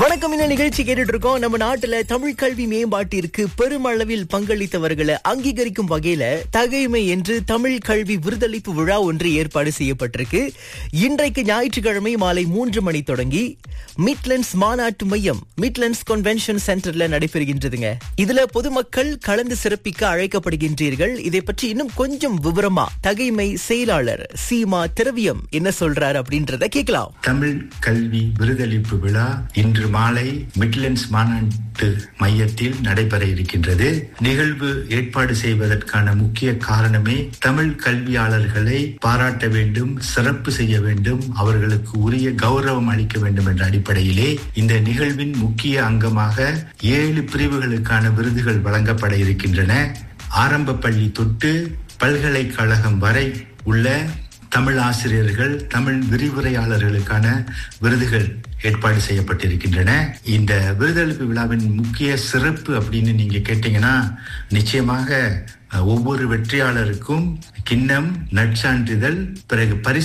வணக்கம் இந்த நிகழ்ச்சி கேட்டுட்டு இருக்கோம் நம்ம நாட்டுல தமிழ் கல்வி மேம்பாட்டிற்கு பெருமளவில் பங்களித்தவர்களை அங்கீகரிக்கும் வகையில தகைமை என்று தமிழ் கல்வி விருதளிப்பு விழா ஒன்று ஏற்பாடு செய்யப்பட்டிருக்கு இன்றைக்கு ஞாயிற்றுக்கிழமை மாலை மூன்று மணி தொடங்கி மிட்லண்ட்ஸ் மாநாட்டு மையம் மிட்லண்ட்ஸ் கன்வென்ஷன் சென்டர்ல நடைபெறுகின்றதுங்க இதுல பொதுமக்கள் கலந்து சிறப்பிக்க அழைக்கப்படுகின்றீர்கள் இதை பற்றி இன்னும் கொஞ்சம் விவரமா தகைமை செயலாளர் சீமா திரவியம் என்ன சொல்றாரு அப்படின்றத கேட்கலாம் தமிழ் கல்வி விருதளிப்பு விழா இன்று மாலை மிட்லண்ட்ஸ் மாநாட்டு மையத்தில் நடைபெற இருக்கின்றது நிகழ்வு ஏற்பாடு செய்வதற்கான முக்கிய காரணமே தமிழ் கல்வியாளர்களை பாராட்ட வேண்டும் சிறப்பு செய்ய வேண்டும் அவர்களுக்கு உரிய கௌரவம் அளிக்க வேண்டும் என்ற அடிப்படையிலே இந்த நிகழ்வின் முக்கிய அங்கமாக ஏழு பிரிவுகளுக்கான விருதுகள் வழங்கப்பட இருக்கின்றன ஆரம்ப பள்ளி தொட்டு பல்கலைக்கழகம் வரை உள்ள தமிழ் ஆசிரியர்கள் தமிழ் விரிவுரையாளர்களுக்கான விருதுகள் ஏற்பாடு செய்யப்பட்டிருக்கின்றன இந்த விருதளிப்பு விழாவின் முக்கிய சிறப்பு அப்படின்னு நீங்க கேட்டீங்கன்னா நிச்சயமாக ஒவ்வொரு வெற்றியாளருக்கும் கிண்ணம் நற்சான்றிதழ் பிறகு பரிசு